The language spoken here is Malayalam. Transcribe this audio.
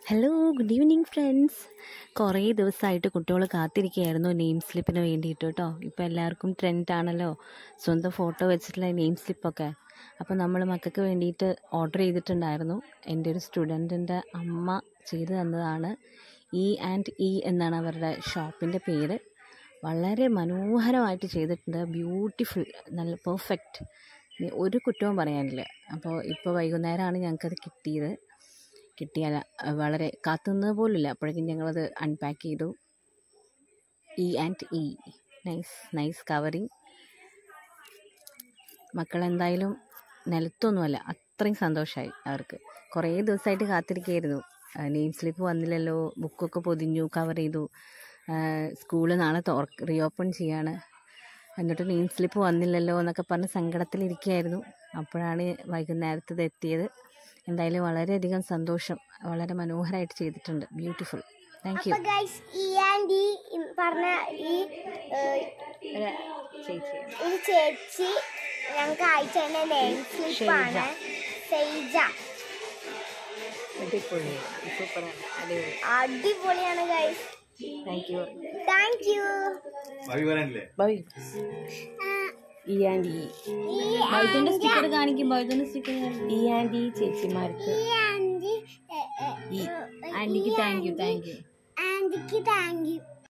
ഹലോ ഗുഡ് ഈവനിങ് ഫ്രണ്ട്സ് കുറേ ദിവസമായിട്ട് കുട്ടികൾ കാത്തിരിക്കുകയായിരുന്നു നെയിം സ്ലിപ്പിന് വേണ്ടിയിട്ട് കേട്ടോ ഇപ്പോൾ എല്ലാവർക്കും ട്രെൻഡ് ആണല്ലോ സ്വന്തം ഫോട്ടോ വെച്ചിട്ടുള്ള നെയിം സ്ലിപ്പൊക്കെ അപ്പോൾ നമ്മൾ മക്കൾക്ക് വേണ്ടിയിട്ട് ഓർഡർ ചെയ്തിട്ടുണ്ടായിരുന്നു എൻ്റെ ഒരു സ്റ്റുഡൻറ്റിൻ്റെ അമ്മ ചെയ്തു തന്നതാണ് ഇ ആൻഡ് ഇ എന്നാണ് അവരുടെ ഷോപ്പിൻ്റെ പേര് വളരെ മനോഹരമായിട്ട് ചെയ്തിട്ടുണ്ട് ബ്യൂട്ടിഫുൾ നല്ല പെർഫെക്റ്റ് ഒരു കുറ്റവും പറയാനില്ല അപ്പോൾ ഇപ്പോൾ വൈകുന്നേരമാണ് ഞങ്ങൾക്കത് കിട്ടിയത് കിട്ടിയാൽ വളരെ കാത്തുനിന്നത് പോലുമില്ല അപ്പോഴേക്കും ഞങ്ങളത് അൺപാക്ക് ചെയ്തു ഇ ആൻഡ് ഇ നൈസ് നൈസ് കവറിങ് മക്കളെന്തായാലും നിലത്തൊന്നുമല്ല അത്രയും സന്തോഷമായി അവർക്ക് കുറേ ദിവസമായിട്ട് കാത്തിരിക്കുകയായിരുന്നു നെയിം സ്ലിപ്പ് വന്നില്ലല്ലോ ബുക്കൊക്കെ പൊതിഞ്ഞു കവർ ചെയ്തു സ്കൂള് നാളെ തുറ റീഓപ്പൺ ചെയ്യാണ് എന്നിട്ട് നെയിം സ്ലിപ്പ് വന്നില്ലല്ലോ എന്നൊക്കെ പറഞ്ഞ് സങ്കടത്തിലിരിക്കുകയായിരുന്നു അപ്പോഴാണ് വൈകുന്നേരത്ത് ഇത് എത്തിയത് എന്തായാലും വളരെയധികം സന്തോഷം വളരെ മനോഹരമായിട്ട് ചെയ്തിട്ടുണ്ട് ബ്യൂട്ടിഫുൾ താങ്ക് യു അപ്പൊ ഗൈസ് ഈ ആൻഡ് ഈ പറഞ്ഞ ഈ ഏഹ്, ചേച്ചി ഈ ചേച്ചി ഞങ്ങൾക്ക് അയച്ച തന്നെ നെയിം സ്ലിപ്പാണ് സെയ്ജ അടിപൊളി സൂപ്പറാണ് അടിപൊളി അടിപൊളിയാണ് guys thank you thank you ഭാവി വരാനില്ലേ ബൈ ഇ ആൻഡ് ഇ ബൈജുന്റെ സ്റ്റിക്കർ കാണിക്കും ബൈജുന്റെ സ്റ്റിക്കർ ഇ ആൻഡ് ഇ ചേച്ചിമാർക്ക് ഈ ആൻഡ് ഇ ആൻഡിക്ക് താങ്ക് യു താങ്ക് യു ആൻഡിക്ക് താങ്ക് യു